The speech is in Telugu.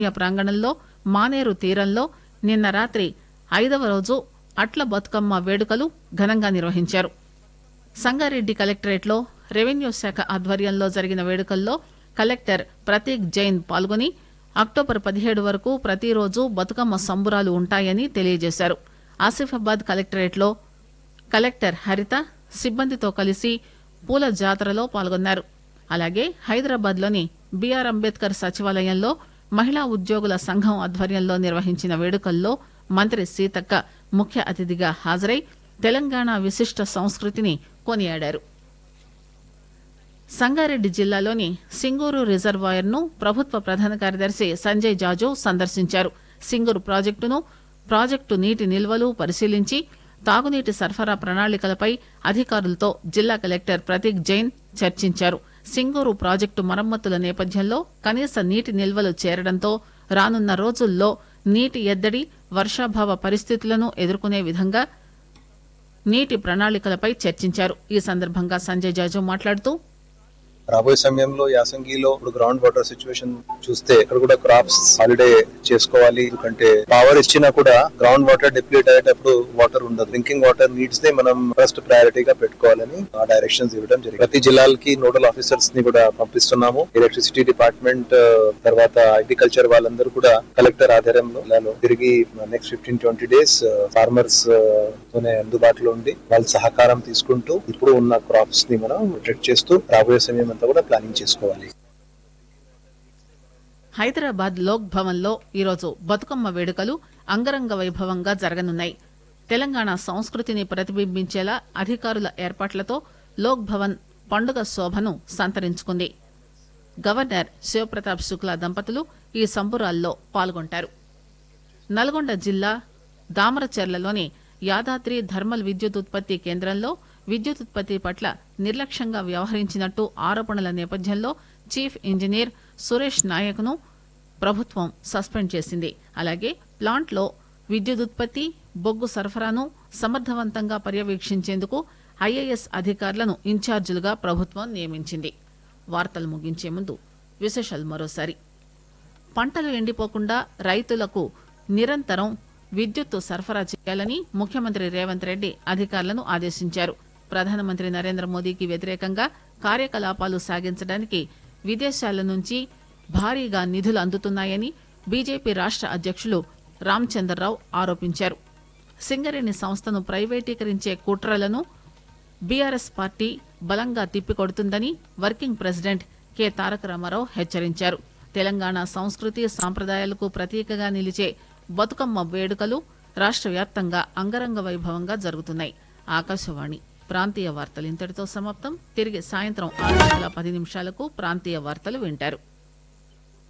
ప్రాంగణంలో మానేరు తీరంలో నిన్న రాత్రి ఐదవ రోజు అట్ల బతుకమ్మ వేడుకలు ఘనంగా నిర్వహించారు సంగారెడ్డి కలెక్టరేట్లో రెవెన్యూ శాఖ ఆధ్వర్యంలో జరిగిన వేడుకల్లో కలెక్టర్ ప్రతీక్ జైన్ పాల్గొని అక్టోబర్ పదిహేడు వరకు ప్రతిరోజు బతుకమ్మ సంబురాలు ఉంటాయని తెలియజేశారు ఆసిఫాబాద్ కలెక్టరేట్లో కలెక్టర్ హరిత సిబ్బందితో కలిసి పూల జాతరలో పాల్గొన్నారు అలాగే హైదరాబాద్లోని బీఆర్ అంబేద్కర్ సచివాలయంలో మహిళా ఉద్యోగుల సంఘం ఆధ్వర్యంలో నిర్వహించిన వేడుకల్లో మంత్రి సీతక్క ముఖ్య అతిథిగా హాజరై తెలంగాణ విశిష్ట సంస్కృతిని కొనియాడారు సంగారెడ్డి జిల్లాలోని సింగూరు రిజర్వాయర్ ను ప్రభుత్వ ప్రధాన కార్యదర్శి సంజయ్ జాజు సందర్శించారు సింగూరు ప్రాజెక్టును ప్రాజెక్టు నీటి నిల్వలు పరిశీలించి తాగునీటి సరఫరా ప్రణాళికలపై అధికారులతో జిల్లా కలెక్టర్ ప్రతీక్ జైన్ చర్చించారు సింగూరు ప్రాజెక్టు మరమ్మతుల నేపథ్యంలో కనీస నీటి నిల్వలు చేరడంతో రానున్న రోజుల్లో నీటి ఎద్దడి వర్షాభావ పరిస్థితులను ఎదుర్కొనే విధంగా నీటి ప్రణాళికలపై చర్చించారు ఈ సందర్భంగా సంజయ్ జాజు మాట్లాడుతూ రాబోయే సమయంలో యాసంగిలో ఇప్పుడు గ్రౌండ్ వాటర్ సిచ్యువేషన్ చూస్తే ఇక్కడ కూడా క్రాప్స్ హాలిడే చేసుకోవాలి ఎందుకంటే పవర్ ఇచ్చినా కూడా గ్రౌండ్ వాటర్ డిప్లీట్ అయ్యేటప్పుడు వాటర్ ఉండదు డ్రింకింగ్ వాటర్ నీడ్స్ ని మనం ఫస్ట్ ప్రయారిటీగా పెట్టుకోవాలని ఆ డైరెక్షన్స్ ఇవ్వడం జరిగింది ప్రతి జిల్లాలకి నోడల్ ఆఫీసర్స్ ని కూడా పంపిస్తున్నాము ఎలక్ట్రిసిటీ డిపార్ట్మెంట్ తర్వాత అగ్రికల్చర్ వాళ్ళందరూ కూడా కలెక్టర్ ఆధ్వర్యంలో జిల్లాలో తిరిగి next fifteen twenty days farmers తోనే అందుబాటులో ఉండి వాళ్ళ సహకారం తీసుకుంటూ ఇప్పుడు ఉన్న క్రాప్స్ ని మనం ప్రొటెక్ట్ చేస్తూ రాబోయే సమయం అంతా కూడా ప్లానింగ్ చేసుకోవాలి హైదరాబాద్ లోక్ భవన్ లో ఈరోజు బతుకమ్మ వేడుకలు అంగరంగ వైభవంగా జరగనున్నాయి తెలంగాణ సంస్కృతిని ప్రతిబింబించేలా అధికారుల ఏర్పాట్లతో లోక్ భవన్ పండుగ శోభను సంతరించుకుంది గవర్నర్ శివప్రతాప్ శుక్లా దంపతులు ఈ సంబురాల్లో పాల్గొంటారు నల్గొండ జిల్లా దామరచెర్లలోని యాదాద్రి థర్మల్ విద్యుత్ ఉత్పత్తి కేంద్రంలో విద్యుత్ ఉత్పత్తి పట్ల నిర్లక్ష్యంగా వ్యవహరించినట్టు ఆరోపణల నేపథ్యంలో చీఫ్ ఇంజనీర్ సురేష్ నాయక్ను ప్రభుత్వం సస్పెండ్ చేసింది అలాగే ప్లాంట్లో విద్యుత్ ఉత్పత్తి బొగ్గు సరఫరాను సమర్థవంతంగా పర్యవేక్షించేందుకు ఐఏఎస్ అధికారులను ఇన్ఛార్జీలుగా ప్రభుత్వం నియమించింది వార్తలు ముగించే ముందు విశేషాలు మరోసారి పంటలు ఎండిపోకుండా రైతులకు నిరంతరం విద్యుత్తు సరఫరా చేయాలని ముఖ్యమంత్రి రేవంత్ రెడ్డి అధికారులను ఆదేశించారు ప్రధానమంత్రి నరేంద్ర మోదీకి వ్యతిరేకంగా కార్యకలాపాలు సాగించడానికి విదేశాల నుంచి భారీగా నిధులు అందుతున్నాయని బీజేపీ రాష్ట్ర అధ్యక్షులు రామచంద్రరావు ఆరోపించారు సింగరేణి సంస్థను ప్రైవేటీకరించే కుట్రలను బీఆర్ఎస్ పార్టీ బలంగా తిప్పికొడుతుందని working president K Taraka Ramarao హెచ్చరించారు తెలంగాణ సంస్కృతి సాంప్రదాయాలకు ప్రతీకగా నిలిచే బతుకమ్మ వేడుకలు రాష్ట్ర వ్యాప్తంగా అంగరంగ వైభవంగా జరుగుతున్నాయి ఆకాశవాణి ప్రాంతీయ వార్తలు ఇంతటితో సమాప్తం తిరిగి సాయంత్రం ఆరు గంటల పది నిమిషాలకు ప్రాంతీయ వార్తలు వింటారు